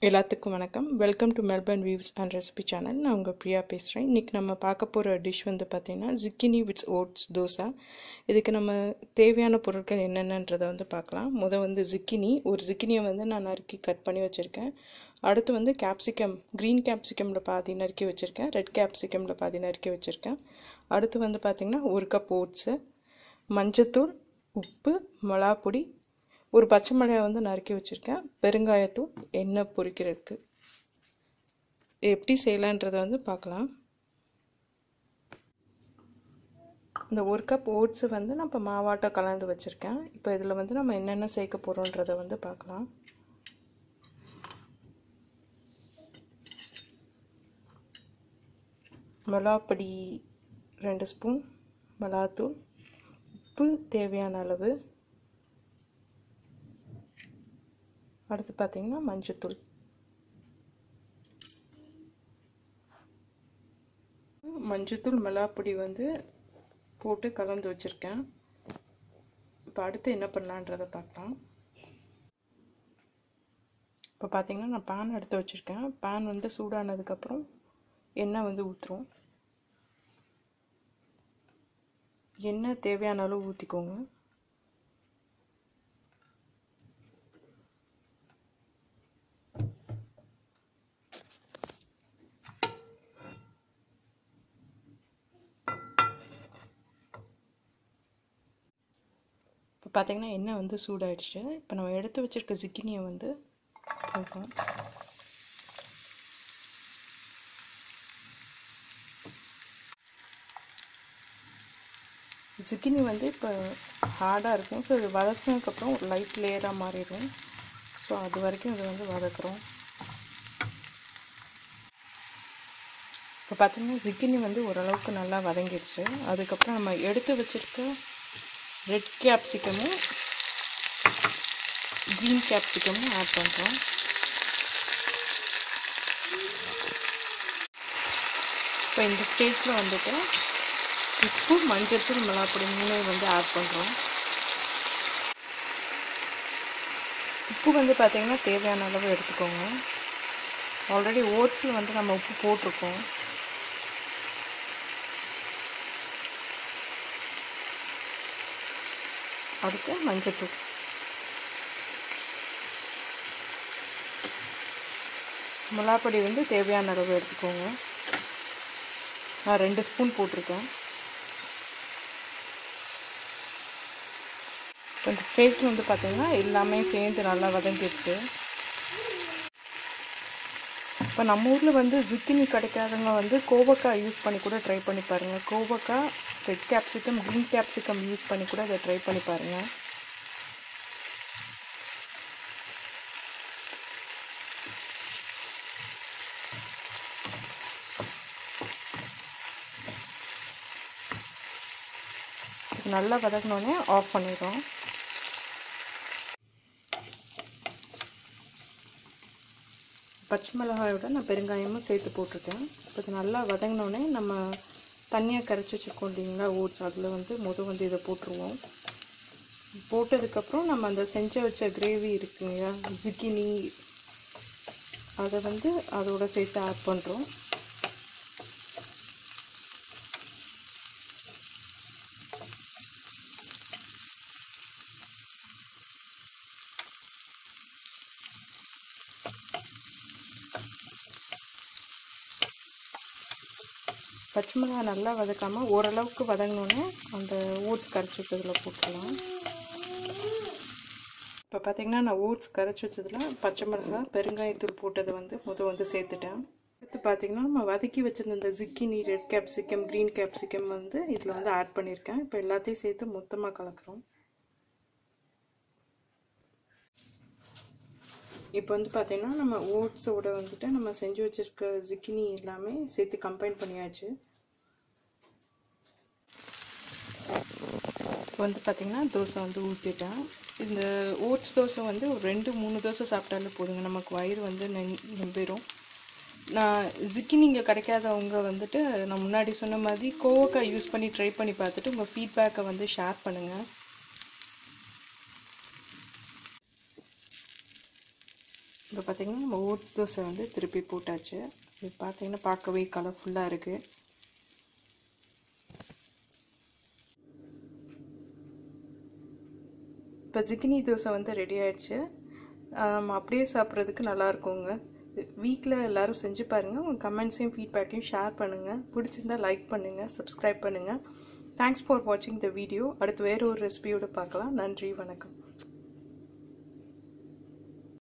எல்லாத்துக்கும் வணக்கம் welcome to Melbourne views and recipe channel நான் உங்கள் பிரியா பேசுகிறேன் இன்றைக்கி நம்ம பார்க்க போகிற டிஷ் வந்து பார்த்திங்கன்னா ஜிக்கினி விட்ஸ் ஓட்ஸ் தோசை இதுக்கு நம்ம தேவையான பொருட்கள் என்னென்னன்றதை வந்து பார்க்கலாம் முதல் வந்து ஜிக்கினி ஒரு ஜிக்கினியை வந்து நான் நறுக்கி கட் பண்ணி வச்சுருக்கேன் அடுத்து வந்து கேப்சிகம் க்ரீன் கேப்சிகமில் பாதி நறுக்கி வச்சுருக்கேன் ரெட் கேப்சிகமில் பாதி நறுக்கி வச்சுருக்கேன் அடுத்து வந்து பார்த்திங்கன்னா ஒரு கப் ஓட்ஸு மஞ்சத்தூள் உப்பு மிளகாப்பொடி ஒரு பச்சை மிளகாய் வந்து நறுக்கி வச்சுருக்கேன் பெருங்காயத்தூள் எண்ணெய் பொரிக்கிறதுக்கு எப்படி செய்யலான்றதை வந்து பார்க்கலாம் இந்த ஒரு கப் ஓட்ஸு வந்து நான் இப்போ மாவாட்டம் கலந்து வச்சுருக்கேன் இப்போ இதில் வந்து நம்ம என்னென்ன சேர்க்க போகிறோன்றதை வந்து பார்க்கலாம் மிளகாப்பொடி ரெண்டு ஸ்பூன் மிளகாத்தூள் உப்பு தேவையான அளவு அடுத்து பார்த்திங்கன்னா மஞ்சத்தூள் மஞ்சத்தூள் மிளகாப்பொடி வந்து போட்டு கலந்து வச்சுருக்கேன் இப்போ அடுத்து என்ன பண்ணலான்றதை பார்க்கலாம் இப்போ பார்த்திங்கன்னா நான் பேன் எடுத்து வச்சுருக்கேன் பேன் வந்து சூடானதுக்கப்புறம் எண்ணெய் வந்து ஊற்றுறோம் எண்ணெய் தேவையான அளவு ஊற்றிக்கோங்க இப்போ பார்த்தீங்கன்னா எண்ணெய் வந்து சூடாயிடுச்சு இப்போ நம்ம எடுத்து வச்சுருக்க ஜிக்கினியை வந்து போடுறோம் ஜிக்கினி வந்து இப்போ ஹார்டாக இருக்கும் ஸோ இது வதக்கினதுக்கப்புறம் ஒரு லைட் லேயராக மாறிடும் ஸோ அது வரைக்கும் இது வந்து வதக்குறோம் இப்போ பார்த்தீங்கன்னா ஜிக்கினி வந்து ஓரளவுக்கு நல்லா வதங்கிடுச்சு அதுக்கப்புறம் நம்ம எடுத்து வச்சுருக்க ரெட் கேப்சிகமும் க்ரீன் கேப்சிகமும் ஆட் பண்ணுறோம் இப்போ இந்த ஸ்டேஜில் வந்துட்டு உப்பு மஞ்சத்தூள் மிளகாப்பொடி மூணையும் வந்து ஆட் பண்ணுறோம் உப்பு வந்து பார்த்திங்கன்னா தேவையான அளவு எடுத்துக்கோங்க ஆல்ரெடி ஓட்ஸில் வந்து நம்ம உப்பு போட்டிருக்கோம் அடுத்து மஞ்சத்தூள் மிளகாப்பொடி வந்து தேவையான அளவு எடுத்துக்கோங்க நான் ரெண்டு ஸ்பூன் போட்டிருக்கேன் இப்போ இந்த ஸ்டேஜில் வந்து பார்த்திங்கன்னா எல்லாமே சேர்ந்து நல்லா வதங்கிடுச்சு இப்போ நம்ம ஊரில் வந்து ஜுக்கினி கிடைக்காதவங்க வந்து கோவக்காய் யூஸ் பண்ணி கூட ட்ரை பண்ணி பாருங்கள் கோவக்காய் red capsicum green capsicum use பண்ணி கூட அதை ட்ரை பண்ணி பாருங்கள் நல்லா வதக்கினோடனே ஆஃப் பண்ணிடுறோம் பச்சை மிளகாயோட நான் பெருங்காயமும் சேர்த்து போட்டிருக்கேன் இப்போ இது நல்லா வதங்கினோடனே நம்ம தண்ணியாக கரைச்சி வச்சுருக்கோம் இல்லைங்களா ஓட்ஸ் அதில் வந்து முத வந்து இதை போட்டுருவோம் போட்டதுக்கப்புறம் நம்ம அந்த செஞ்சு வச்ச கிரேவி இருக்குங்க ஜிக்கினி அதை வந்து அதோட சேர்த்து ஆட் பண்ணுறோம் பச்சை மிளகாய் நல்லா வதக்காமல் ஓரளவுக்கு வதங்கினோன்னே அந்த ஓட்ஸ் கரைச்சி வச்சதில் போட்டுடலாம் இப்போ பார்த்திங்கன்னா நான் ஓட்ஸ் கரைச்சி வச்சதில் பச்சை மிளகாய் பெருங்காயத்தூள் போட்டதை வந்து முத வந்து சேர்த்துட்டேன் அடுத்து பார்த்திங்கன்னா நம்ம வதக்கி வச்சிருந்த இந்த zucchini red capsicum green capsicum வந்து இதில் வந்து ஆட் பண்ணியிருக்கேன் இப்போ எல்லாத்தையும் சேர்த்து மொத்தமாக கலக்கிறோம் இப்போ வந்து பார்த்திங்கன்னா நம்ம ஓட்ஸோட வந்துட்டு நம்ம செஞ்சு வச்சுருக்க ஜிக்கினி எல்லாமே சேர்த்து கம்பைன் பண்ணியாச்சு இப்போ வந்து பார்த்திங்கன்னா தோசை வந்து ஊற்றிட்டேன் இந்த ஓட்ஸ் தோசை வந்து ஒரு ரெண்டு மூணு தோசை சாப்பிட்டாலே போதுங்க நமக்கு வயிறு வந்து நம்பிடும் நான் ஜிக்கினி இங்கே கிடைக்காதவங்க வந்துட்டு நான் முன்னாடி சொன்ன மாதிரி கோவக்காய் யூஸ் பண்ணி ட்ரை பண்ணி பார்த்துட்டு உங்கள் ஃபீட்பேக்கை வந்து ஷேர் பண்ணுங்கள் இப்போ பார்த்தீங்கன்னா நம்ம ஓட்ஸ் தோசை வந்து திருப்பி போட்டாச்சு இது பார்த்தீங்கன்னா பார்க்கவே கலர்ஃபுல்லாக இருக்குது இப்போ ஜிகினி தோசை வந்து ரெடி ஆயிடுச்சு நம்ம அப்படியே சாப்பிட்றதுக்கு நல்லா இருக்குங்க வீட்டில் எல்லோரும் செஞ்சு பாருங்கள் உங்கள் கமெண்ட்ஸையும் ஃபீட்பேக்கையும் ஷேர் பண்ணுங்கள் பிடிச்சிருந்தா லைக் பண்ணுங்கள் சப்ஸ்கிரைப் பண்ணுங்கள் தேங்க்ஸ் ஃபார் வாட்சிங் த வீடியோ அடுத்து வேறு ஒரு ரெசிபியோடு பார்க்கலாம் நன்றி வணக்கம்